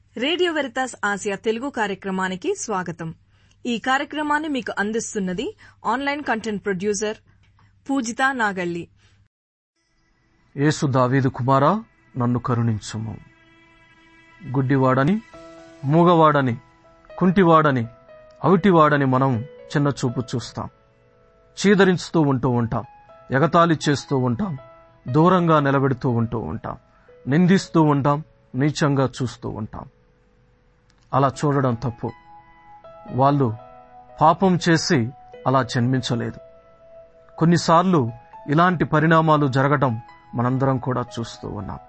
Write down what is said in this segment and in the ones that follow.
Radio Veritas Asia Telugu కార్యక్రమానికి స్వాగతం ఈ కార్యక్రమాన్ని మీకు అందిస్తున్నది online content producer Pujitha Nagalli Yesu Daveedu కుమారా నన్ను కరుణించుము గుడ్డివాడని మూగవాడని కుంటివాడని అవిటివాడని మనం చిన్న చూపు చూస్తాం చీదరించుతూ ఉంటూ ఉంటాం ఎగతాళి చేస్తూ ఉంటాం దూరంగా నిలబెడుతూ ఉంటూ ఉంటాం నిందిస్తూ ఉంటాం నీచంగా చూస్తూ ఉంటాం అలా చూడడం తప్పు వాళ్ళు పాపం చేసి అలా జన్మించలేదు కొన్నిసార్లు ఇలాంటి పరిణామాలు జరగడం మనందరం కూడా చూస్తూ ఉన్నాం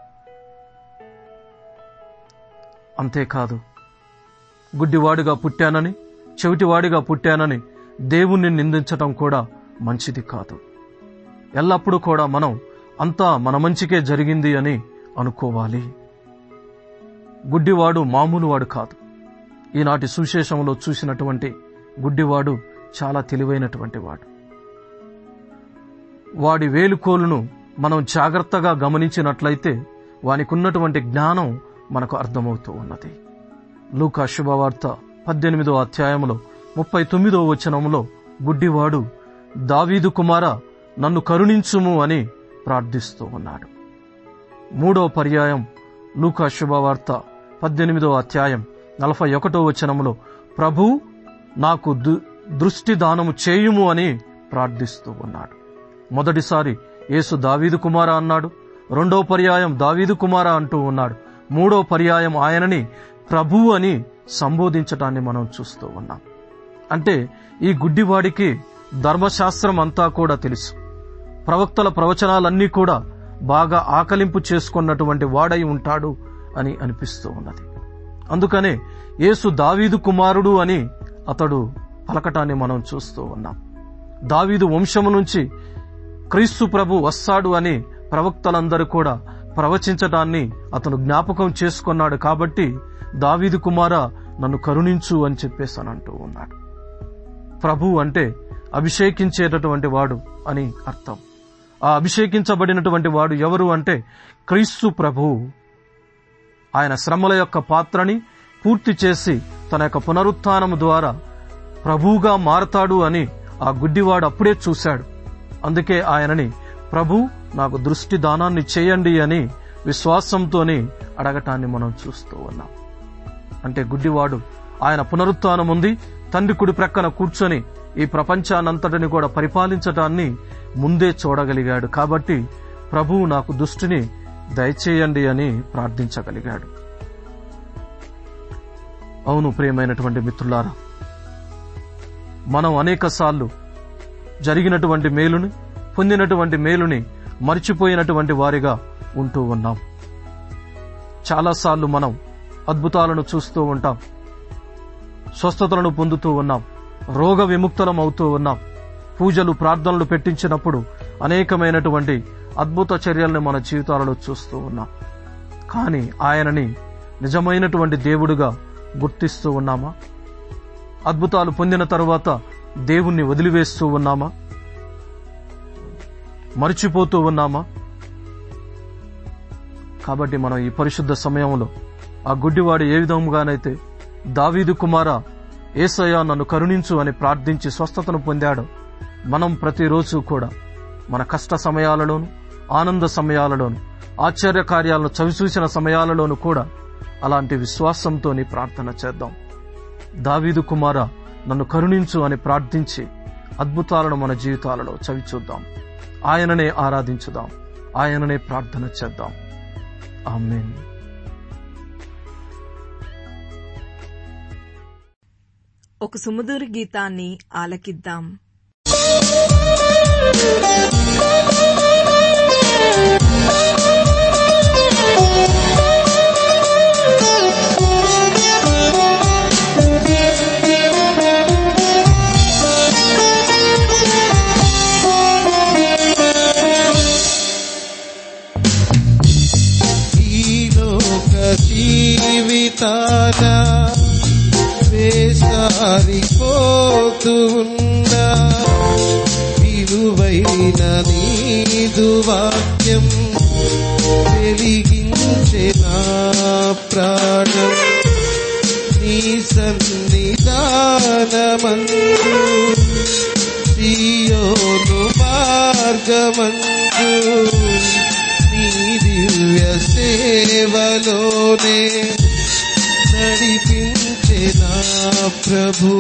అంతేకాదు గుడ్డివాడిగా పుట్టానని చెవిటివాడిగా పుట్టానని దేవుణ్ణి నిందించటం కూడా మంచిది కాదు ఎల్లప్పుడూ కూడా మనం అంతా మన మంచికే జరిగింది అని అనుకోవాలి గుడ్డివాడు మామూలు వాడు కాదు ఈనాటి సువిశేషంలో చూసినటువంటి గుడ్డివాడు చాలా తెలివైనటువంటి వాడు వాడి వేలుకోలును మనం జాగ్రత్తగా గమనించినట్లయితే వానికి ఉన్నటువంటి జ్ఞానం మనకు అర్థమవుతూ ఉన్నది లూకా శుభవార్త పద్దెనిమిదో అధ్యాయంలో ముప్పై తొమ్మిదో వచనంలో గుడ్డివాడు దావీదు కుమార నన్ను కరుణించుము అని ప్రార్థిస్తూ ఉన్నాడు మూడో పర్యాయం లూకా శుభవార్త పద్దెనిమిదో అధ్యాయం నలభై ఒకటో వచనంలో ప్రభు నాకు దు- దృష్టి దానము చేయుము అని ప్రార్థిస్తూ ఉన్నాడు మొదటిసారి యేసు దావీదు కుమార అన్నాడు రెండో పర్యాయం దావీదు కుమార అంటూ ఉన్నాడు మూడో పర్యాయం ఆయనని ప్రభు అని సంబోధించటాన్ని మనం చూస్తూ ఉన్నాం అంటే ఈ గుడ్డివాడికి ధర్మశాస్త్రం అంతా కూడా తెలుసు ప్రవక్తల ప్రవచనాలన్నీ కూడా బాగా ఆకలింపు చేసుకున్నటువంటి వాడై ఉంటాడు అని అనిపిస్తూ ఉన్నది అందుకనే యేసు దావీదు కుమారుడు అని అతడు పలకటాన్ని మనం చూస్తూ ఉన్నాం దావీదు వంశము నుంచి క్రీస్తు ప్రభు వస్తాడు అని ప్రవక్తలందరూ కూడా ప్రవచించటాన్ని అతను జ్ఞాపకం చేసుకున్నాడు కాబట్టి దావీదు కుమార నన్ను కరుణించు అని చెప్పేసి అని అంటూ ఉన్నాడు ప్రభు అంటే అభిషేకించేటటువంటి వాడు అని అర్థం ఆ అభిషేకించబడినటువంటి వాడు ఎవరు అంటే క్రీస్తు ప్రభు ఆయన శ్రమల యొక్క పాత్రని పూర్తి చేసి తన యొక్క పునరుత్థానము ద్వారా ప్రభువుగా మారతాడు అని ఆ గుడ్డివాడు అప్పుడే చూశాడు అందుకే ఆయనని ప్రభు నాకు దృష్టి దానాన్ని చేయండి అని విశ్వాసంతోని అడగటాన్ని మనం చూస్తూ ఉన్నాం అంటే గుడ్డివాడు ఆయన పునరుత్థానం ఉంది తండ్రి కుడి ప్రక్కన కూర్చొని ఈ ప్రపంచానంతటిని కూడా పరిపాలించటాన్ని ముందే చూడగలిగాడు కాబట్టి ప్రభువు నాకు దృష్టిని దయచేయండి అని ప్రార్థించగలిగాడు అవును ప్రియమైనటువంటి మిత్రులారా మనం అనేక సార్లు జరిగినటువంటి మేలుని పొందినటువంటి మేలుని మర్చిపోయినటువంటి వారిగా ఉంటూ ఉన్నాం చాలాసార్లు మనం అద్భుతాలను చూస్తూ ఉంటాం స్వస్థతలను పొందుతూ ఉన్నాం రోగ విముక్తలం అవుతూ ఉన్నాం పూజలు ప్రార్థనలు పెట్టించినప్పుడు అనేకమైనటువంటి అద్భుత చర్యలను మన జీవితాలలో చూస్తూ ఉన్నాం కానీ ఆయనని నిజమైనటువంటి దేవుడుగా గుర్తిస్తూ ఉన్నామా అద్భుతాలు పొందిన తరువాత దేవుణ్ణి వదిలివేస్తూ ఉన్నామా మర్చిపోతూ ఉన్నామా కాబట్టి మనం ఈ పరిశుద్ధ సమయంలో ఆ గుడ్డివాడు ఏ విధముగానైతే దావీదు కుమార ఏసయ్య నన్ను కరుణించు అని ప్రార్థించి స్వస్థతను పొందాడు మనం ప్రతిరోజు కూడా మన కష్ట సమయాలలోను ఆనంద సమయాలలోను ఆశ్చర్య కార్యాలను చవిచూసిన సమయాలలోను కూడా అలాంటి విశ్వాసంతోని ప్రార్థన చేద్దాం దావీదు కుమార నన్ను కరుణించు అని ప్రార్థించి అద్భుతాలను మన జీవితాలలో చవిచూద్దాం ఆయననే ఆరాధించుదాం ఆయననే ప్రార్థన చేద్దాం ఆమెన్ ఒక సుమధుర గీతాన్ని ఆలకిద్దాం ఈ లోక జీవితాన వేసారిపోతూ ఉన్నా విలువైన నీదు వాక్యం వెలిగించే నా ప్రాణం నీలోనే నడిపించే నా ప్రభు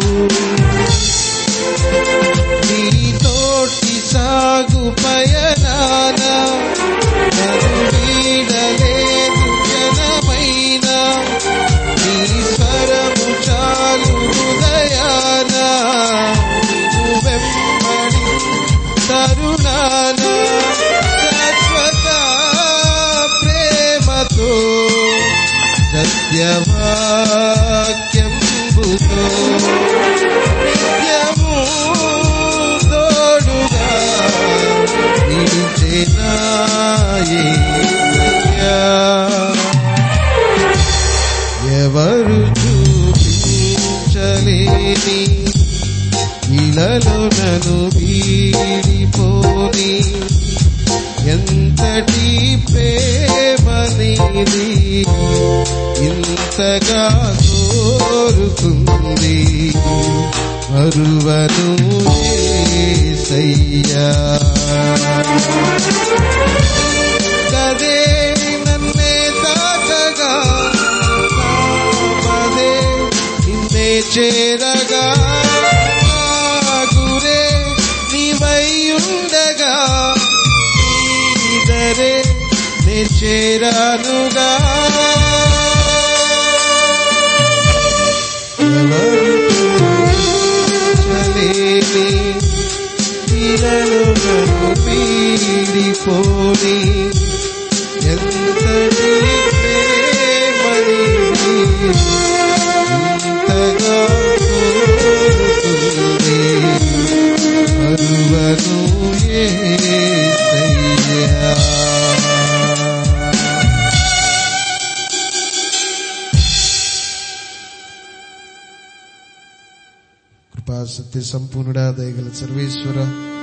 నీ తోటి సాగు పయనాన నన్ను వీడలేదు జనమైనా నీ స్వరము చాలు హృదయాన నిన్ను వెంబడి తరుణాన శాశ్వత ప్రేమతో సత్యవాక్యంబుతో నిత్యము తోడుగా నిలిచేనా యేసయ్యా. ఎవరు చూపించలేని ఇలలో నన్ను వీడిపోని ఎంతటి ప్రేమనిది ఇంతగా కోరుకుంది మరువను యేసయ్యా కదే నన్నే తాకగా పదే నిన్నే చేరగా నా గురే నీవైయుండగా నీదరే నే చేరానుగా ఎవరు చూచలేని ఇలలో నన్ను పీడిపోని ఎంతటి ప్రేమని ఇంతగా కోరుతుంది మరువను యేసయ్యా కృపా సత్య సంపూర్ణుడా దయగల సర్వేశ్వర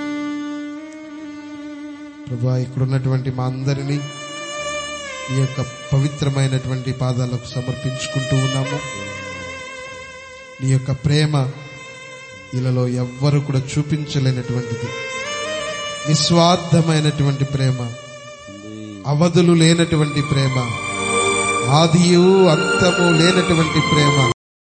ప్రభా ఇక్కడున్నటువంటి మా అందరినీ ఈ యొక్క పవిత్రమైనటువంటి పాదాలకు సమర్పించుకుంటూ ఉన్నాము నీ యొక్క ప్రేమ ఇలాలో ఎవ్వరు కూడా చూపించలేనటువంటిది నిస్వార్థమైనటువంటి ప్రేమ అవధులు లేనటువంటి ప్రేమ ఆదియు అంతము లేనటువంటి ప్రేమ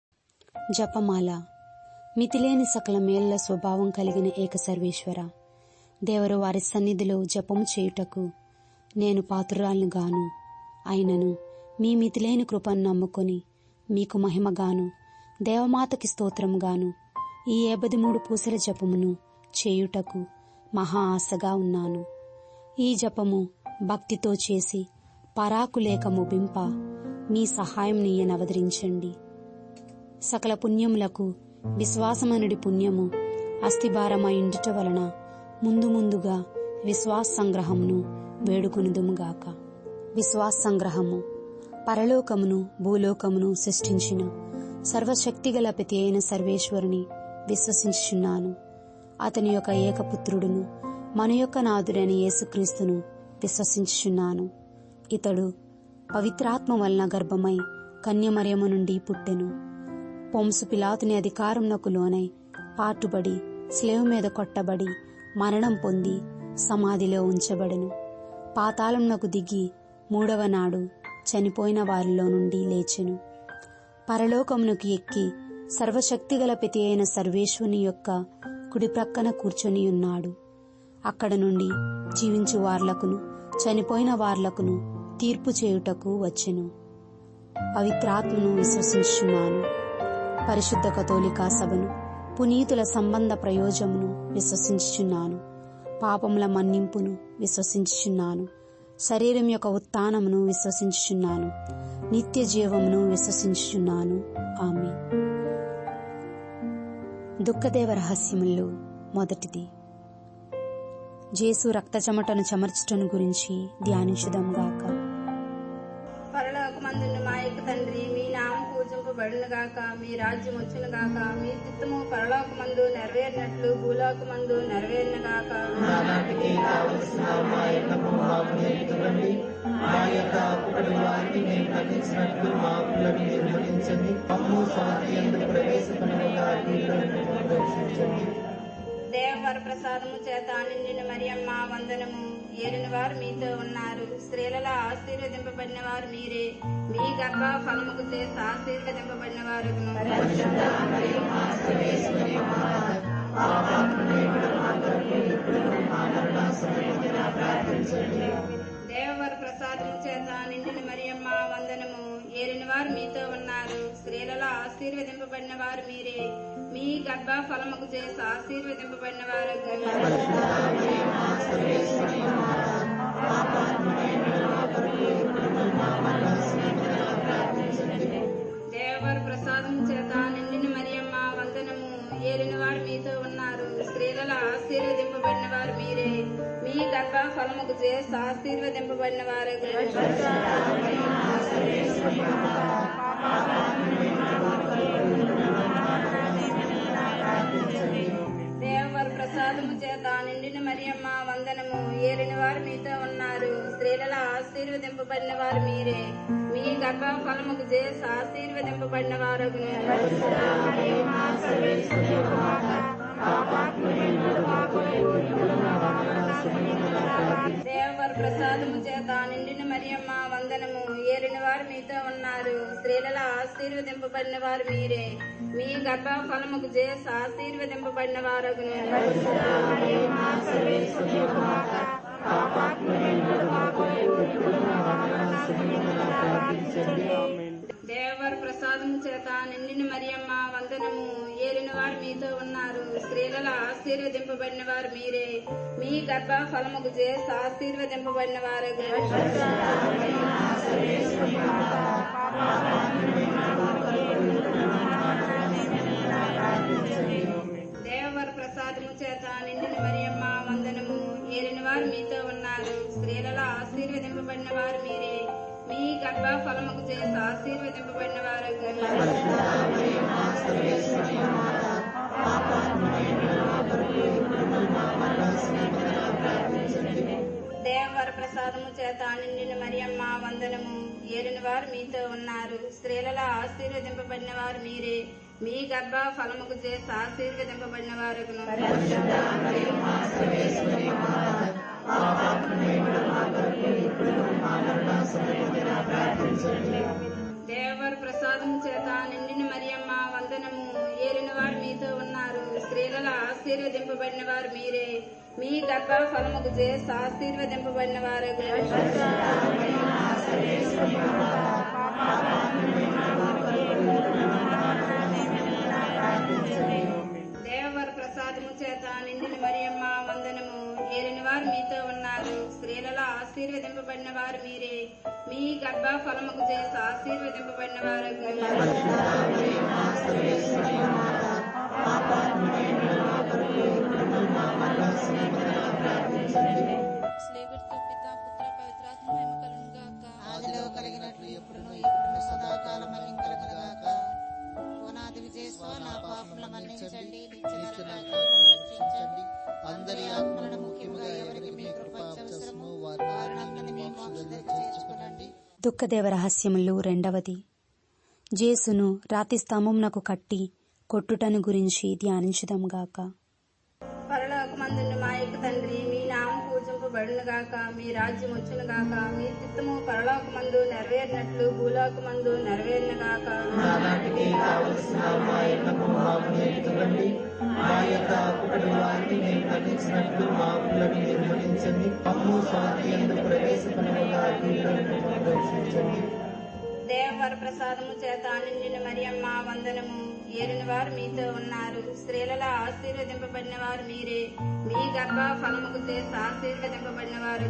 జపమాల మితిలేని సకల మేళ్ల స్వభావం కలిగిన ఏక సర్వేశ్వర దేవరు వారి సన్నిధిలో జపము చేయుటకు నేను పాత్రురాలను గాను అయినను మీ మితిలేని కృపను నమ్ముకొని మీకు మహిమగాను దేవమాతకి స్తోత్రముగాను ఈ ఏబది మూడు పూసల జపమును చేయుటకు మహా ఆశగా ఉన్నాను ఈ జపము భక్తితో చేసి పరాకులేక ముగింప మీ సహాయం నీయనవదరించండి సకల పుణ్యములకు విశ్వాసమనుడి పుణ్యము అస్థిభారమైండుట వలన ముందు ముందుగా విశ్వాస సంగ్రహమును వేడుకొనుదుముగాక విశ్వాస సంగ్రహము పరలోకమును భూలోకమును సృష్టించిన సర్వశక్తిగల ప్రతి అయిన సర్వేశ్వరుని విశ్వసించుచున్నాను అతని యొక్క ఏకపుత్రుడును మన యొక్క నాథుడైన యేసుక్రీస్తును విశ్వసించుచున్నాను ఇతడు పవిత్రాత్మ వలన గర్భమై కన్యమరియము నుండి పుట్టెను పొంసు పిలాతుని అధికారంనకు లోనై పాటుబడి స్లేవ్ మీద కొట్టబడి మరణం పొంది సమాధిలో ఉంచబడెను పాతాళంనకు దిగి మూడవ నాడు చనిపోయిన వారిలో నుండి లేచెను పరలోకమునకు ఎక్కి సర్వశక్తిగల ప్రతి అయిన సర్వేశ్వని యొక్క కుడి ప్రక్కన కూర్చొని ఉన్నాడు అక్కడ నుండి జీవించు వార్లకును చనిపోయిన వార్లకును తీర్పు చేయుటకు వచ్చెను పవిత్రాత్మను విశ్వసించున్నాను పరిశుద్ధ కథోలికా సభను పునీతుల సంబంధ ప్రయోజమును విశ్వసించుచున్నాను పాపముల మన్నింపును విశ్వసించుచున్నాను శరీరం యొక్క ఉత్థానమును విశ్వసించుచున్నాను నిత్య జీవమును విశ్వసించుచున్నాను ఆమె దుఃఖదేవ రహస్యములు మొదటిది జేసు రక్త చెమటను చెమర్చటను గురించి ధ్యానించుదాం గాక పరలోకమందున్న మా యొక్క తండ్రి మీ నామం పూజింపబడును గాక మీ రాజ్యం వచ్చును గాక మీ చిత్తము పరలోకమందు నెరవేరినట్లు భూలోకమందు నెరవేరిన గాక దేవవర ప్రసాదము చేత నిండిన మరియమ్మ వందనము ఏలిన వారు మీతో ఉన్నారు స్త్రీలలో ఆశీర్వదింపబడిన వారు మీరే మీ గర్భ ఫలముకు చేసి ఆశీర్వదింపబడిన వారు దేవవర ప్రసాదం చేత నిండిన మరియమ్మ వందనము ఏలిన వారు మీతో ఉన్నారు స్త్రీలలో ఆశీర్వదింపబడిన వారు మీరే మీ గర్భ ఫలముకు చేసి ఆశీర్వదింపబడిన వారు దేవవర ప్రసాదం చేత నిండిన మరియమ్మ వందనము ఏలిన వారు మీతో ఉన్నారు స్త్రీలలో ఆశీర్వదింపబడిన వారు మీరే మీ గర్భ ఫలముకు చేసి ఆశీర్వదింపబడిన వారు దేవవర ప్రసాదము చేత నిండిన మరియమ్మ వందనము ఏలిన వారు మీతో ఉన్నారు స్త్రీలలో ఆశీర్వదింపబడిన వారు మీరే మీ గర్భ ఫలముకు చేసి ఆశీర్వదింపబడిన వారు దేవవర ప్రసాదము చేత నిండిన మరియమ్మ వందనము ఏలిన వారు మీతో ఉన్నారు స్త్రీలలో ఆశీర్వదింపబడిన వారు మీరే మీ గర్భ ఫలముకు చేసి ఆశీర్వదింపబడిన వారు దేవవర ప్రసాదం చేత నిండిన మరియమ్మ వందనము ఏలిన వారు మీతో ఉన్నారు స్త్రీలలో ఆశీర్వదింపబడిన వారు మీరే మీ గర్భ ఫలముకు చేసి ఆశీర్వదింపబడిన వారు దేవవర ప్రసాదము చేత నిండిన మరియమ్మ వందనము ఏలిన వారు మీతో ఉన్నారు స్త్రీలలో ఆశీర్వదింపబడిన వారు మీరే మీ గర్భ ఫలముకు చేసి ఆశీర్వదింపబడిన వారు దేవవర ప్రసాదము చేత నిండిన మరియమ్మ వందనము ఏలిన వారు మీతో ఉన్నారు స్త్రీలలో ఆశీర్వదింపబడిన వారు మీరే మీ గర్భ ఫలముకు చేసి ఆశీర్వదింపబడిన వారు దేవవర ప్రసాదము చేత నిండిన మరియమ్మ వందనము ఏలిన వారు మీతో ఉన్నారు స్త్రీలలో ఆశీర్వదింపబడిన వారు మీరే మీ గర్భ ఫలముకు చేసి ఆశీర్వదింపబడిన వారు దేవవర ప్రసాదము చేత నిండిన మరియమ్మ వందనము ఏలిన వారు మీతో ఉన్నారు స్త్రీలలో ఆశీర్వదింపబడిన వారు మీరే మీ గర్భ ఫలముకు చేసి ఆశీర్వదింపబడిన వారు స్లేబర్తో పిత పుత్ర పవిత్రాత్మ మహిమ కలుగును గాక ఆదిలో కలిగినట్లు ఎప్పుడును ఇప్పుడు సదాకాలం కలుగును గాక పునాది విజయస్వ నా పాపముల మన్నించండి నిత్య నరకాగ్ని రక్షించండి అందరి ఆత్మలను ముఖ్యముగా ఎవరికి మీ కృప అవసరము వారిని మీ మోక్షంలో చేర్చుకునండి దుఃఖదేవ రహస్యములు రెండవది జేసును రాతి స్తంభమునకు కట్టి కొట్టుటను గురించి ధ్యానించుదాం గాక పరలోకమందుండి మా యొక్క తండ్రి మీ నామం పూజింపబడును గాక మీ రాజ్యం వచ్చును గాక మీ చిత్తము పరలోకమందు నెరవేరినట్లు భూలోకమందు నెరవేరిన గాక దేవవర ప్రసాదము చేత నిండిన మరియమ్మ వందనము ఏలిన వారు మీతో ఉన్నారు స్త్రీలలో ఆశీర్వదింపబడిన వారు మీరే మీ గర్భ ఫలముకు చేసి ఆశీర్వదింపబడిన వారు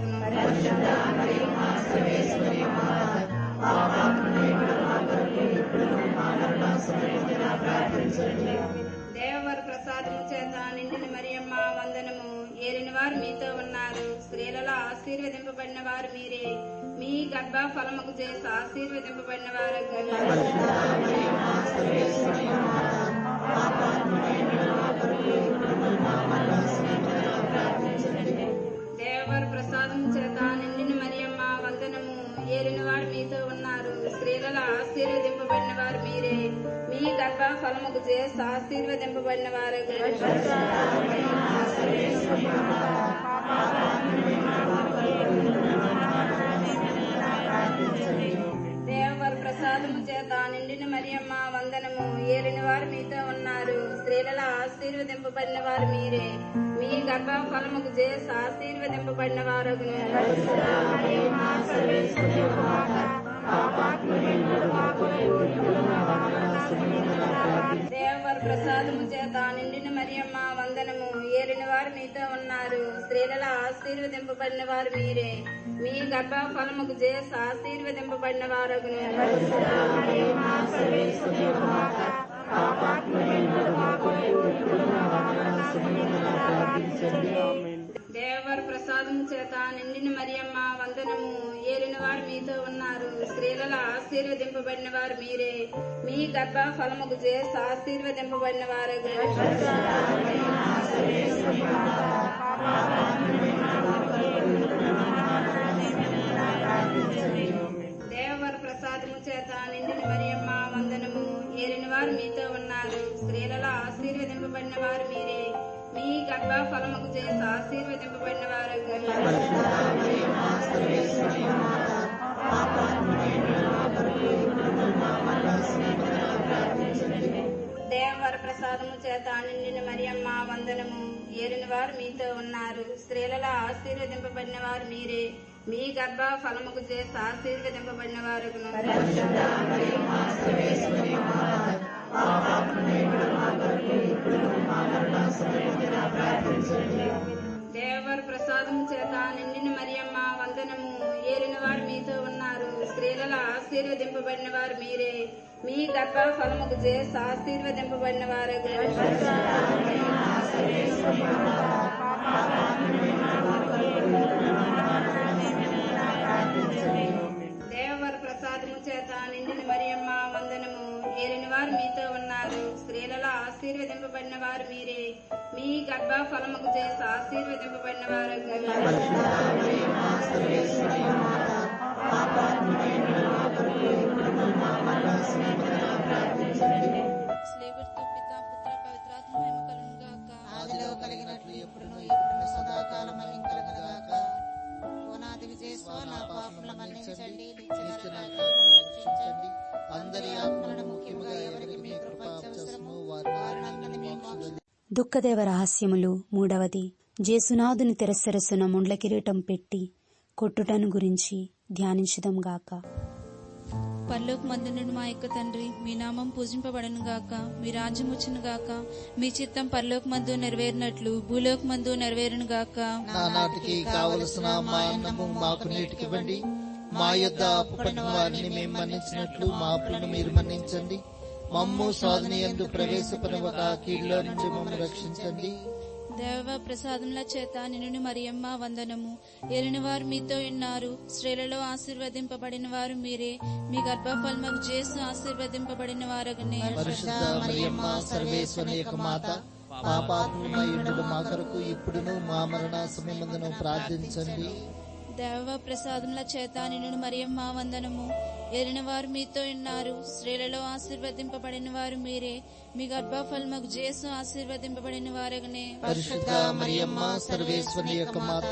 దేవవర ప్రసాదము చేత నిండిన మరియమ్మ వందనము ఏలిన వారు మీతో ఉన్నారు స్త్రీలలో ఆశీర్వదింపబడిన వారు మీరే మీ గర్భ ఫలముకు చేసి ఆశీర్వదింపబడిన వారు దేవవర ప్రసాదం చేత నిండిన మరియమ్మ వందనము ఏలిన వారు మీతో ఉన్నారు స్త్రీలలో ఆశీర్వదింపబడిన వారు మీరే మీ గర్భ ఫలముకు చేసి ఆశీర్వదింపబడిన వారు దేవవర ప్రసాదము చేత నిండిన మరియమ్మ వందనము ఏలిన వారు మీతో ఉన్నారు స్త్రీలలో ఆశీర్వదింపబడిన వారు మీరే మీ గర్భ ఫలముకు చేసి ఆశీర్వదింపబడిన వారు దేవవర ప్రసాదము చేత నిండిన మరియమ్మ వందనము ఏలిన వారు మీతో ఉన్నారు స్త్రీలలో ఆశీర్వదింపబడిన వారు మీరే మీ గర్భ ఫలముకు చేసి ఆశీర్వదింపబడిన వారు దేవవర ప్రసాదము చేత నిండిన మరియమ్మ వందనము ఏలిన వారు మీతో ఉన్నారు స్త్రీలలో ఆశీర్వదింపబడిన వారు మీరే మీ గర్భ ఫలముకు చేసి ఆశీర్వదింపబడిన వారు దేవవర ప్రసాదము చేత నిండిన మరియమ్మ వందనము ఏలిన వారు మీతో ఉన్నారు స్త్రీలలో ఆశీర్వదింపబడిన వారు మీరే మీ గర్భ ఫలముకు చేసి ఆశీర్వదింపబడిన వారు దేవవర ప్రసాదము చేత నిండిన మరియమ్మ వందనము ఏలిన వారు మీతో ఉన్నారు స్త్రీలలో ఆశీర్వదింపబడిన వారు మీరే మీ గర్భ ఫలముకు చేసి ఆశీర్వదింపబడిన వారు దేవవర ప్రసాదము చేత నిండిన మరియమ్మ వందనము ఏలిన వారు మీతో ఉన్నారు స్త్రీలలో ఆశీర్వదింపబడిన వారు మీరే మీ గర్భ ఫలముకు చేసి ఆశీర్వదింపబడిన వారు దేవవర ప్రసాదము చేత నిండిన మరియమ్మ వందనము ఏలిన వారు మీతో ఉన్నారు స్త్రీలలో ఆశీర్వదింపబడిన వారు మీరే మీ గర్భ ఫలముకు చేసి ఆశీర్వదింపబడిన వారు స్లేవర్తో పిత పుత్ర పవిత్రాత్మ మహిమ కలుగును గాక ఆదిలో కలిగినట్లు ఎప్పుడును ఇప్పుడును సదాకాలం కలుగుగాక ఓనాది విజయస్వ నా పాపముల మన్నించండి నిత్య నా పాపములను రక్షించండి అందరి ఆత్మలను ముఖ్యముగా ఎవరికి మీ కృప అవసరమో వారిని మీ మోక్ష దుఃఖదేవ రహస్యములు మూడవది జేసునాథుని తెరసరసున ముండ్ల కిరీటం పెట్టి కొట్టుటను గురించి ధ్యానించుదాం గాక పరలోక మందునుడు మా యొక్క తండ్రి మీ నామం పూజింపబడను గాక మీ రాజ్యం వచ్చును గాక మీ చిత్తం పరలోక మందు నెరవేరినట్లు భూలోక మందు నెరవేరును గాక నానాటికి కావలసిన మా అన్నము మాకు నేటికివ్వండి మా యొద్ద అప్పుపడిన వారిని మేము మన్నించినట్లు మా అప్పులను మీరు మన్నించండి మమ్ము సాధన ఎందు ప్రవేశపరవక కీడులో నుంచి మమ్మల్ని రక్షించండి దేవ ప్రసాదముల చేత నిన్ను మరియమ్మ వందనము ఏలిన వారు మీతో ఉన్నారు స్త్రీలలో ఆశీర్వదింపబడిన వారు మీరే మీ గర్భఫలముకు చేసి ఆశీర్వదింపబడిన వారగనే పరిశుద్ధ మరియమ్మ సర్వేశ్వరి యొక్క మాత పాపాత్మయుడు మా కొరకు ఇప్పుడును మా మరణ సమయమందును ప్రార్థించండి దేవ ప్రసాదముల చేత నిన్ను మరియమ్మ వందనము ఏలిన వారు మీతో ఉన్నారు స్త్రీలలో ఆశీర్వదింపబడిన వారు మీరే మీ గర్భఫలముకు చేసు ఆశీర్వదింపబడిన వారగనే పరిశుద్ధ మరియమ్మ సర్వేశ్వరి యొక్క మాత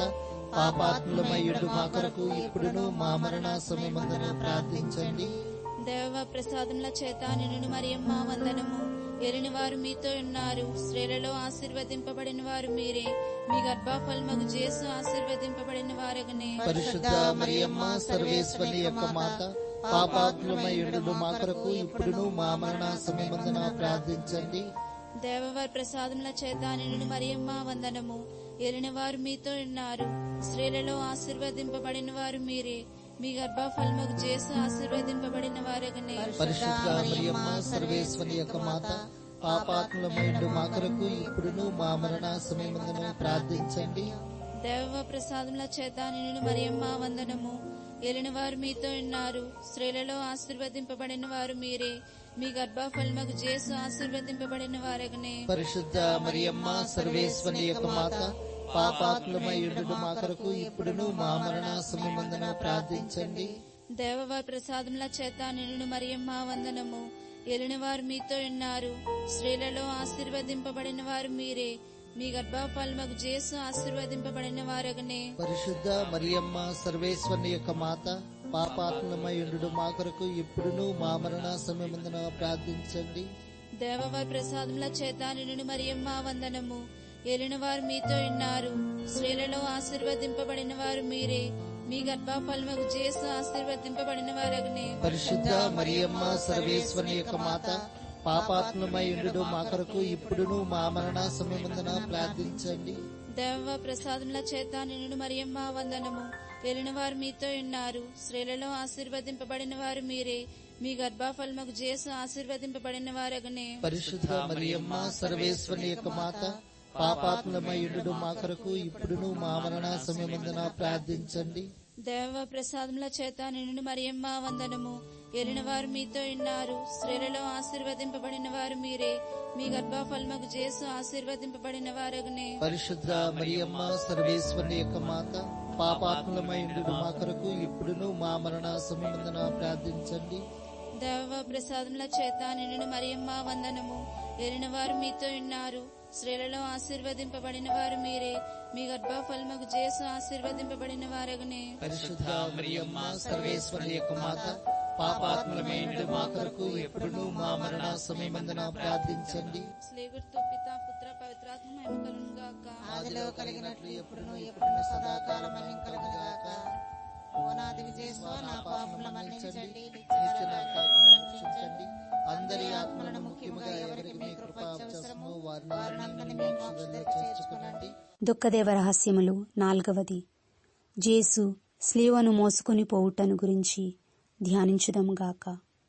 పాపాత్మయుడు మా కొరకు ఇప్పుడును మా మరణ సమయమందును ప్రార్థించండి దేవ ప్రసాదముల చేత నిన్ను మరియమ్మ వందనము ఏలిన వారు మీతో ఉన్నారు స్త్రీలలో ఆశీర్వదింపబడిన వారు మీరే మీ గర్భఫలముకు చేసు ఆశీర్వదింపబడిన వారగనే పరిశుద్ధ మరియమ్మ సర్వేశ్వరి యొక్క మాత పాపాత్మయుడు మా కొరకు ఇప్పుడును మా మరణ సమయమందున ప్రార్థించండి దేవవారి ప్రసాదముల చేత నిన్ను మరియమ్మ వందనము ఏలిన వారు మీతో ఉన్నారు స్త్రీలలో ఆశీర్వదింపబడిన వారు మీరే మీ గర్భఫలముకు చేసు ఆశీర్వదింపబడిన వారగనే పరిశుద్ధ మరియమ్మ సర్వేశ్వరి యొక్క మాత పాపాత్మయుడు మా కొరకు ఇప్పుడును మా మరణ సమయమందున ప్రార్థించండి దేవ ప్రసాదముల చేత నిన్ను మరియమ్మ వందనము ఏలిన వారు మీతో ఉన్నారు స్త్రీలలో ఆశీర్వదింపబడిన వారు మీరే మీ గర్భఫలముకు చేసు ఆశీర్వదింపబడిన వారగనే పరిశుద్ధ మరియమ్మ సర్వేశ్వరి యొక్క మాత పాపాత్మయుడు మా కొరకు ఇప్పుడును మా మరణ సమయమందున ప్రార్థించండి దేవవారి ప్రసాదముల చేత నిన్ను మరియమ్మ వందనము ఏలిన వారు మీతో ఉన్నారు స్త్రీలలో ఆశీర్వదింపబడిన వారు మీరే మీ గర్భఫలముకు జేసు ఆశీర్వదింపబడిన వారగనే పరిశుద్ధ మరియమ్మ సర్వేశ్వరుని యొక్క మాత పాపాత్మయుడు మా కొరకు ఇప్పుడును మా మరణ సమయమందున ప్రార్థించండి దేవవారి ప్రసాదముల చేత నిన్ను మరియమ్మ వందనము ఏలిన వారు మీతో ఉన్నారు స్త్రీలలో ఆశీర్వదింపబడిన వారు మీరే మీ గర్భఫలముకు జేసు ఆశీర్వదింపబడిన వారగనే పరిశుద్ధ మరియమ్మ సర్వేశ్వరుని యొక్క మాత పాపాత్మయుడు మా కొరకు ఇప్పుడును మా మరణ సమయమందున ప్రార్థించండి దేవ ప్రసాదముల చేత నిన్ను మరియమ్మ వందనము ఏలిన వారు మీతో ఉన్నారు స్త్రీలలో ఆశీర్వదింపబడిన వారు మీరే మీ గర్భఫలముకు జేసు ఆశీర్వదింపబడిన వారగనే పరిశుద్ధ మరియమ్మ సర్వేశ్వరుని యొక్క మాత పాపాత్మయుడు మా కొరకు ఇప్పుడును మా మరణ సమయమందున ప్రార్థించండి దేవ ప్రసాదముల చేత నిన్ను మరియమ్మ వందనము ఏలిన వారు మీతో ఉన్నారు స్త్రీలలో ఆశీర్వదింపబడిన వారు మీరే మీ గర్భఫలముకు జేసు ఆశీర్వదింపబడిన వారగనే పరిశుద్ధ మరియమ్మ సర్వేశ్వరుని యొక్క మాత పాపాత్మయుడు మా కొరకు ఇప్పుడును మా మరణ సమయమందున ప్రార్థించండి దేవ ప్రసాదముల చేత నిన్ను మరియమ్మ వందనము ఏలిన వారు మీతో ఉన్నారు స్త్రీలలో ఆశీర్వదింపబడిన వారు మీరే మీ గర్భఫలముకు జేసు ఆశీర్వదింపబడిన వారగనే పరిశుద్ధ మరియమ్మ సర్వేశ్వరుని యొక్క మాత పాపాత్మలమైన మా కొరకు ఎప్పుడును మా మరణ సమయమందున ప్రార్థించండి స్లేగుర్తు పిత పుత్ర పవిత్రాత్మ మహిమ కలుగును గాక ఆదిలో కలిగినట్లు ఎప్పుడును ఎప్పుడును సదాకాలం మహిమ కలుగునుగాక ఓనాది విజయస్వ నా పాపముల మన్నించండి నిత్య నా కాపులను రక్షించండి అందరి ఆత్మలను ముఖ్యముగా ఎవరికి మీ కృప అవసరమో వారిని మీ మోక్షంలో చేర్చుకునండి దుఃఖదేవ రహస్యములు నాల్గవది జేసు స్లీవను మోసుకుని పోవుటను గురించి ధ్యానించుదాముగాక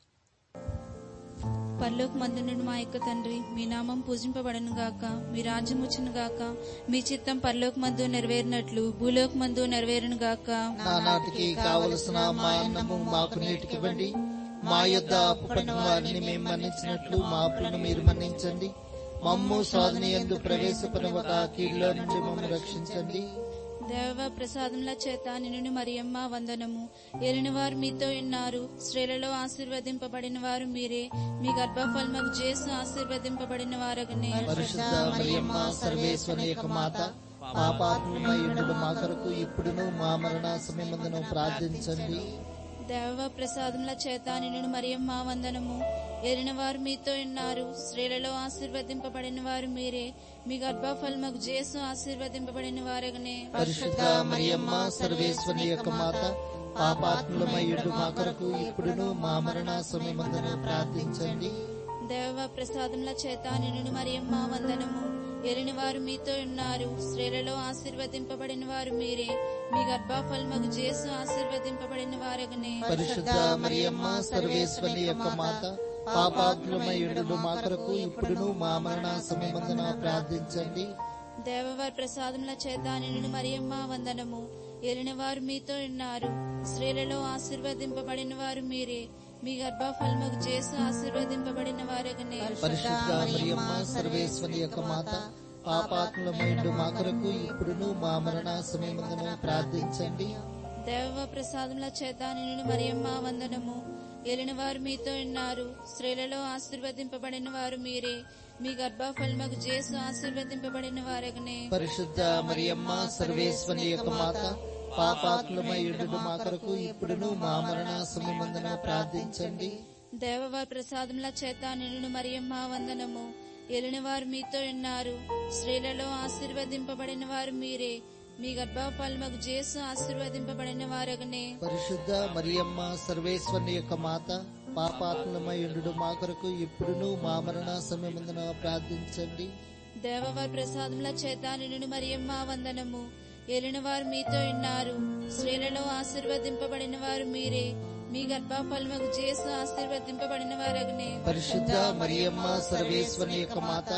పరలోక మందునుడు మా యొక్క తండ్రి మీ నామం పూజింపబడను గాక మీ రాజ్యం వచ్చును గాక మీ చిత్తం పరలోక మందు నెరవేరినట్లు భూలోక మందు నెరవేరును గాక నానాటికి కావలసిన మా అన్నము మాకు నీటికివ్వండి మా యొద్ద అప్పుపడిన వారిని మేము మన్నించినట్లు మా అప్పులను మీరు మన్నించండి మమ్ము సాధన ఎందు ప్రవేశపడవక కీడులో నుండి మమ్మల్ని రక్షించండి దేవ ప్రసాదముల చేత నిన్ను మరియమ్మ వందనము ఏలిన వారు మీతో ఉన్నారు స్త్రీలలో ఆశీర్వదింపబడిన వారు మీరే మీ గర్భఫలముకు జేసు ఆశీర్వదింపబడిన వారగనే పరిశుద్ధ మరియమ్మ సర్వేశ్వరుని యొక్క మాత పాపాత్మయుడు మా కొరకు ఇప్పుడును మా మరణ సమయమందును ప్రార్థించండి దేవ ప్రసాదముల చేత నిన్ను మరియమ్మ వందనము ఏలిన వారు మీతో ఉన్నారు స్త్రీలలో ఆశీర్వదింపబడిన వారు మీరే మీ గర్భఫలముకు జేసు ఆశీర్వదింపబడిన వారగనే పరిశుద్ధ మరియమ్మ సర్వేశ్వరుని యొక్క మాత పాపాత్మయుడు మా కొరకు ఇప్పుడును మా మరణ సమయమందును ప్రార్థించండి దేవ ప్రసాదముల చేత నిన్ను మరియమ్మ వందనము ఏలిన వారు మీతో ఉన్నారు స్త్రీలలో ఆశీర్వదింపబడిన వారు మీరే మీ గర్భఫలముకు జేసు ఆశీర్వదింపబడిన వారగనే పరిశుద్ధ మరియమ్మ సర్వేశ్వరుని యొక్క మాత పాపాత్మయుడు మా కొరకు ఇప్పుడును మా మరణ సమయమందున ప్రార్థించండి దేవవారి ప్రసాదముల చేత నిన్ను మరియమ్మ వందనము ఏలిన వారు మీతో ఉన్నారు స్త్రీలలో ఆశీర్వదింపబడిన వారు మీరే మీ గర్భఫలముకు జేసు ఆశీర్వదింపబడిన వారగనే పరిశుద్ధ మరియమ్మ సర్వేశ్వరుని యొక్క మాత పాపాత్మయుడు మా కొరకు ఇప్పుడును మా మరణ సమయమందున ప్రార్థించండి దేవ ప్రసాదముల చేత నిన్ను మరియమ్మ వందనము ఏలిన వారు మీతో ఉన్నారు స్త్రీలలో ఆశీర్వదింపబడిన వారు మీరే మీ గర్భఫలముకు జేసు ఆశీర్వదింపబడిన వారగనే పరిశుద్ధ మరియమ్మ సర్వేశ్వరుని యొక్క మాత పాపాత్మయుడు మా కొరకు ఇప్పుడును మా మరణ సమయమందున ప్రార్థించండి దేవవారి ప్రసాదముల చేత నిన్ను మరియమ్మ వందనము ఏలిన వారు మీతో ఉన్నారు స్త్రీలలో ఆశీర్వదింపబడిన వారు మీరే మీ గర్భఫలముకు జేసు ఆశీర్వదింపబడిన వారగనే పరిశుద్ధ మరియమ్మ సర్వేశ్వరుని యొక్క మాత పాపాత్మయుడు మా కొరకు ఇప్పుడును మా మరణ సమయమందున ప్రార్థించండి దేవవారి ప్రసాదముల చేత నిన్ను మరియమ్మ వందనము ఏలిన వారు మీతో ఉన్నారు స్త్రీలలో ఆశీర్వదింపబడిన వారు మీరే మీ గర్భఫలముకు జేసు ఆశీర్వదింపబడిన వారగనే పరిశుద్ధ మరియమ్మ సర్వేశ్వరుని యొక్క మాత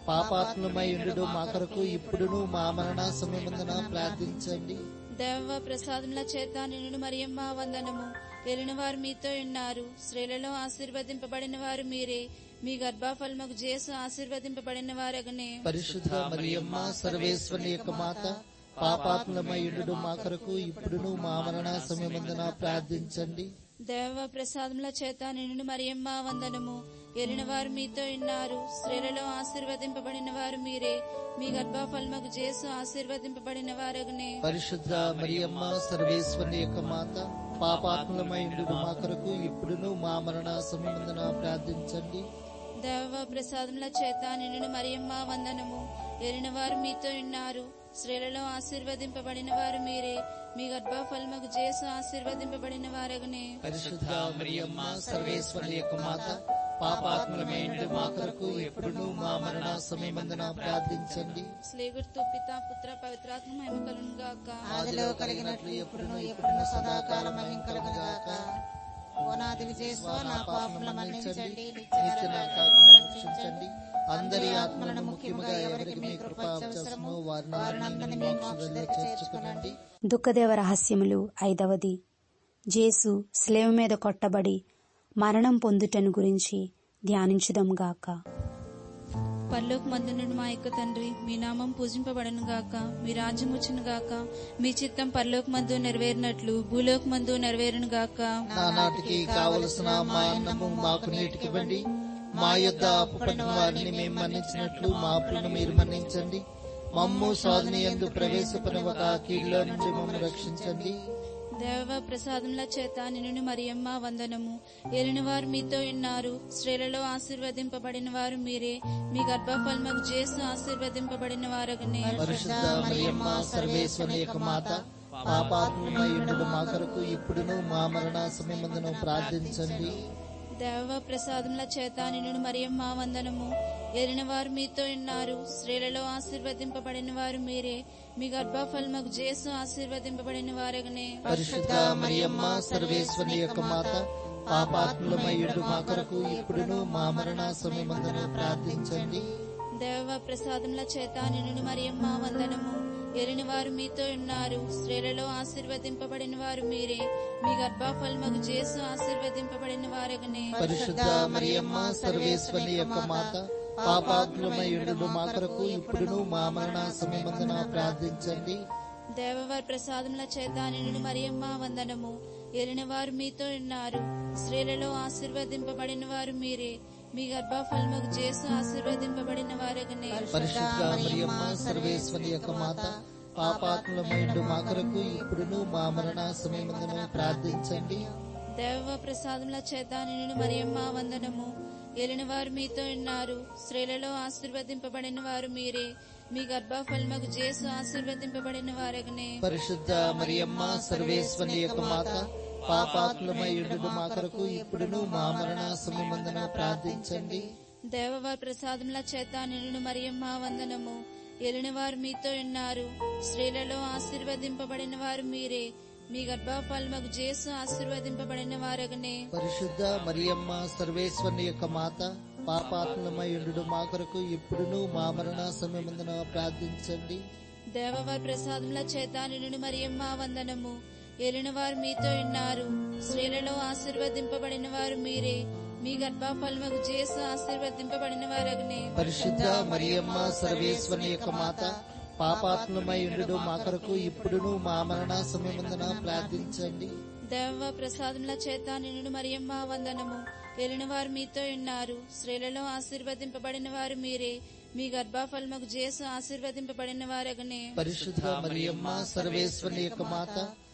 పాపాత్మయుడు మా కొరకు ఇప్పుడును మా మరణ సమయమందున ప్రార్థించండి దేవ ప్రసాదముల చేత నిన్ను మరియమ్మ వందనము ఏలిన వారు మీతో ఉన్నారు స్త్రీలలో ఆశీర్వదింపబడిన వారు మీరే మీ గర్భఫలముకు జేసు ఆశీర్వదింపబడిన వారగనే పరిశుద్ధ మరియమ్మ సర్వేశ్వరుని యొక్క మాత పాపాత్మయుడు మా కొరకు ఇప్పుడును మా మరణ సమయమందున ప్రార్థించండి దేవ ప్రసాదముల చేత నిన్ను మరియమ్మ వందనము ఏలిన వారు మీతో ఉన్నారు స్త్రీలలో ఆశీర్వదింపబడిన వారు మీరే మీ గర్భఫలముకు చేసు ఆశీర్వదింపబడిన వారగునే పరిశుద్ధ మరియమ్మ సర్వేశ్వరి యొక్క మాత పాపాత్మలమైండు మా కొరకు ఇప్పుడును మా మరణ సమయమందున ప్రార్థించండి దేవ ప్రసాదముల చేత నిన్ను మరియమ్మ వందనము ఏలిన వారు మీతో ఉన్నారు స్త్రీలలో ఆశీర్వదింపబడిన వారు మీరే మీ గర్భఫలముకు చేసు ఆశీర్వదింపబడిన వారగునే పరిశుద్ధ మరియమ్మ సర్వేశ్వరి యొక్క మాత పాపాత్మలమైండు మా కొరకు ఇప్పుడును మా మరణ సమయమందున ప్రార్థించండి స్లేగుర్తు పిత పుత్ర పవిత్రాత్మ మహిమ కలుగును గాక ఆదిలో కలిగినట్లు ఎప్పుడును ఎప్పుడును సదాకాలం మహిం కలుగుగాక ఓనాది విజయస్వ నా పాపముల మన్నించండి నిత్య నాకాలను రక్షించండి అందరి ఆత్మలను ముఖ్యముగా ఎవరికి మీ కృప అవసరమో వారిని మీ మోక్షంలో చేర్చుకునండి దుఃఖదేవ రహస్యములు ఐదవది జేసు స్లేవ మీద కొట్టబడి మరణం పొందుటను గురించి ధ్యానించుదాంగాక పరలోక మందునుడు మా యొక్క తండ్రి మీ నామం పూజింపబడను గాక మీ రాజ్యం వచ్చును గాక మీ చిత్తం పరలోక మందు నెరవేరినట్లు భూలోక మందు నెరవేరును గాక నానాటికి కావలసిన మా అన్నము మాకు నీటికివ్వండి మా యొద్ద అప్పుపడిన వారిని మేము మన్నించినట్లు మా అప్పులను మీరు మన్నించండి మమ్ము సాధన ఎందు ప్రవేశపరవక కీడులో నుంచి మమ్మల్ని రక్షించండి దేవ ప్రసాదముల చేత నిన్ను మరియమ్మ వందనము ఏలిన వారు మీతో ఉన్నారు స్త్రీలలో ఆశీర్వదింపబడిన వారు మీరే మీ గర్భఫలముకు చేసు ఆశీర్వదింపబడిన వారగనే పరిశుద్ధ మరియమ్మ సర్వేశ్వరి యొక్క మాత పాపాత్మయుడు మా కొరకు ఇప్పుడును మా మరణ సమయమందును ప్రార్థించండి దేవ ప్రసాదముల చేత నిన్ను మరియమ్మ వందనము ఏలిన వారు మీతో ఉన్నారు స్త్రీలలో ఆశీర్వదింపబడిన వారు మీరే మీ గర్భఫలముకు చేసు ఆశీర్వదింపబడిన వారగనే పరిశుద్ధ మరియమ్మ సర్వేశ్వరి యొక్క మాత పాపాత్మయుడు మా కొరకు ఇప్పుడును మా మరణ సమయమందును ప్రార్థించండి దేవ ప్రసాదముల చేత నిన్ను మరియమ్మ వందనము ఏలిన వారు మీతో ఉన్నారు స్త్రీలలో ఆశీర్వదింపబడిన వారు మీరే మీ గర్భఫలముకు చేసు ఆశీర్వదింపబడిన వారగనే పరిశుద్ధ మరియమ్మ సర్వేశ్వరి యొక్క మాత పాపాత్మయుడు మా కొరకు ఇప్పుడును మా మరణ సమయమందున ప్రార్థించండి దేవవారి ప్రసాదముల చేత నిన్ను మరియమ్మ వందనము ఏలిన వారు మీతో ఉన్నారు స్త్రీలలో ఆశీర్వదింపబడిన వారు మీరే మీ గర్భఫలముకు చేసు ఆశీర్వదింపబడిన వారగనే పరిశుద్ధ మరియమ్మ సర్వేశ్వరి యొక్క మాత పాపాత్మయుడు మా కొరకు ఇప్పుడును మా మరణ సమయమందున ప్రార్థించండి దేవ ప్రసాదముల చేత నిన్ను మరియమ్మ వందనము ఏలిన వారు మీతో ఉన్నారు స్త్రీలలో ఆశీర్వదింపబడిన వారు మీరే మీ గర్భఫలముకు చేసు ఆశీర్వదింపబడిన వారగనే పరిశుద్ధ మరియమ్మ సర్వేశ్వరి యొక్క మాత పాపాత్మయుడు మా కొరకు ఇప్పుడును మా మరణ సమయమందున ప్రార్థించండి దేవవారి ప్రసాదముల చేత నిన్ను మరియమ్మ వందనము ఏలిన వారు మీతో ఉన్నారు స్త్రీలలో ఆశీర్వదింపబడిన వారు మీరే మీ గర్భఫలముకు చేసు ఆశీర్వదింపబడిన వారగనే పరిశుద్ధ మరియమ్మ సర్వేశ్వరి యొక్క మాత పాపాత్మయుడు మా కొరకు ఇప్పుడును మా మరణ సమయమందున ప్రార్థించండి దేవవారి ప్రసాదముల చేత నిన్ను మరియమ్మ వందనము ఏలిన వారు మీతో ఉన్నారు స్త్రీలలో ఆశీర్వదింపబడిన వారు మీరే మీ గర్భఫలముకు చేసు ఆశీర్వదింపబడిన వారగనే పరిశుద్ధ మరియమ్మ సర్వేశ్వరి యొక్క మాత పాపాత్మయుడు మా కొరకు ఇప్పుడును మా మరణ సమయమందున ప్రార్థించండి దేవ ప్రసాదముల చేత నిన్ను మరియమ్మ వందనము ఏలిన వారు మీతో ఉన్నారు స్త్రీలలో ఆశీర్వదింపబడిన వారు మీరే మీ గర్భఫలముకు చేసు ఆశీర్వదింపబడిన వారగనే పరిశుద్ధ మరియమ్మ సర్వేశ్వరి యొక్క మాత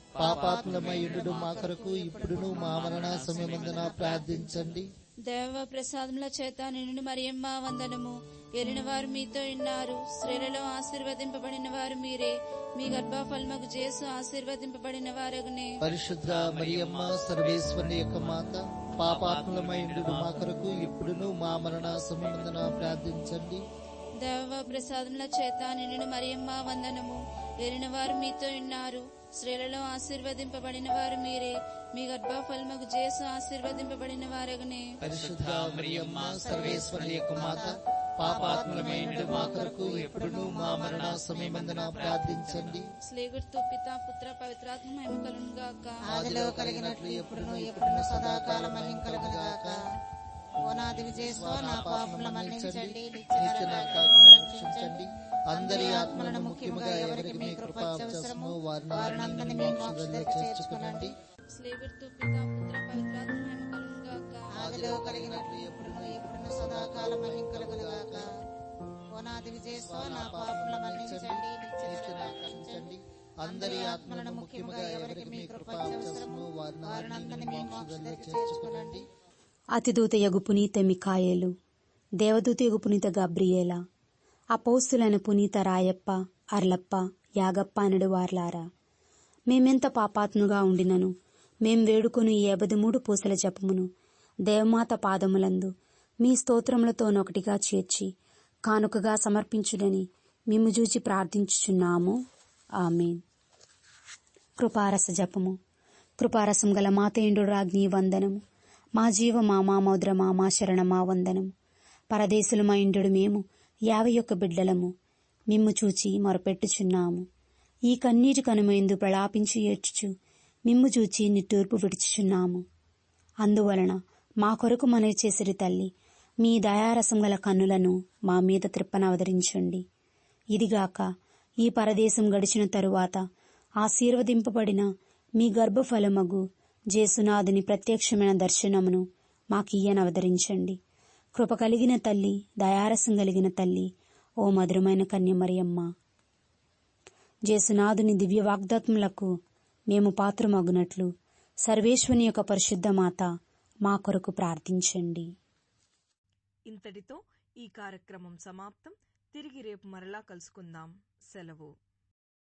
పాపాత్మయుడు మా కొరకు ఇప్పుడును మా మరణ సమయమందున ప్రార్థించండి దేవ ప్రసాదముల చేత నిన్ను మరియమ్మ వందనము ఏలిన వారు మీతో ఉన్నారు స్త్రీలలో ఆశీర్వదింపబడిన వారు మీరే మీ గర్భఫలముకు చేసు ఆశీర్వదింపబడిన వారగనే పరిశుద్ధ మరియమ్మ సర్వేశ్వరి యొక్క మాత పాపాత్మయుడు మా కొరకు ఇప్పుడును మా మరణ సమయమందున ప్రార్థించండి దేవ ప్రసాదముల చేత నిన్ను మరియమ్మ వందనము ఏలిన వారు మీతో ఉన్నారు స్త్రీలలో ఆశీర్వదింపబడిన వారు మీరే మీ గర్భఫలముకు చేసు ఆశీర్వదింపబడిన వారగనే పరిశుద్ధ మరియమ్మ సర్వేశ్వరి యొక్క మాత పాపాత్మయుడు మా కొరకు ఇప్పుడును మా మరణ సమయమందున ప్రార్థించండి స్లేగుర్తు పిత పుత్ర పవిత్రాత్మ మహిమ కలుగును గాక ఆదిలో కలిగినట్లు ఎప్పుడును ఎప్పుడును సదాకాలం మహిం కలుగుగాక ఓనాది విజయస్వ నా పాపముల మన్నించండి నిత్య నాకాలను రక్షించండి అందరి ఆత్మలను ముఖ్యముగా ఎవరికి మీ కృప అవసరమో వారిని మీ మోక్షంలో చేర్చుకునండి స్లేగుర్తు పిత పుత్ర పవిత్రాత్మ మహిమ కలుగును గాక ఆదిలో కలిగినట్లు ఎప్పుడును ఎప్పుడును సదాకాలం మహిం కలుగునుగాక ఓనాది విజయస్వ నా పాపముల మన్నించండి నిత్య రక్షించండి అందరి ఆత్మలను ముఖ్యముగా ఎవరికి మీ కృప అవసరము వారిని మీ మోక్షంలో చేర్చుకునండి అతిదూత యగు పునీత మికాయేలు దేవదూత యగు పునీత గబ్రియేల అపౌస్తులైన పునీత రాయప్ప అర్లప్ప యాగప్ప అనడు వార్లారా మేమెంత పాపాత్ముగా ఉండినను మేం వేడుకొని ఈ మూడు పూసల జపమును దేవమాత పాదములందు మీ స్తోత్రములతోనొకటిగా చేర్చి కానుకగా సమర్పించుడని మిమ్ము చూచి ప్రార్థించుచున్నాము ఆమెన్ కృపారస జపము కృపారసం గల మాతేండు రాజ్ఞి వందనము మా జీవ మా మా మౌద్రమా మా శరణమా వందనము పరదేశులు మా ఇండు మేము యాభై ఒక్క బిడ్డలము మిమ్ము చూచి మొరపెట్టుచున్నాము ఈ కన్నీటి కనుమైందు ప్రలాపించి ఏడ్చుచు మిమ్ము చూచి నిట్టూర్పు విడుచుచున్నాము అందువలన మా కొరకు మనవి చేసిరి తల్లి మీ దయారసం గల కన్నులను మా మీద త్రిప్పనవతరించండి ఇదిగాక ఈ పరదేశం గడిచిన తరువాత ఆశీర్వదింపబడిన మీ గర్భఫలమగు జేసునాథుని ప్రత్యక్షమైన దర్శనమును మాకియ్యనవతరించండి కృప కలిగిన తల్లి దయారసం కలిగిన తల్లి ఓ మధురమైన కన్యమరియమ్మ జేసునాథుని దివ్య వాగ్దాత్ములకు మేము పాత్రమగునట్లు సర్వేశ్వని యొక్క పరిశుద్ధ మాత మా కొరకు ప్రార్థించండి ఇంతటితో ఈ కార్యక్రమం సమాప్తం తిరిగి రేపు మరలా కలుసుకుందాం సెలవు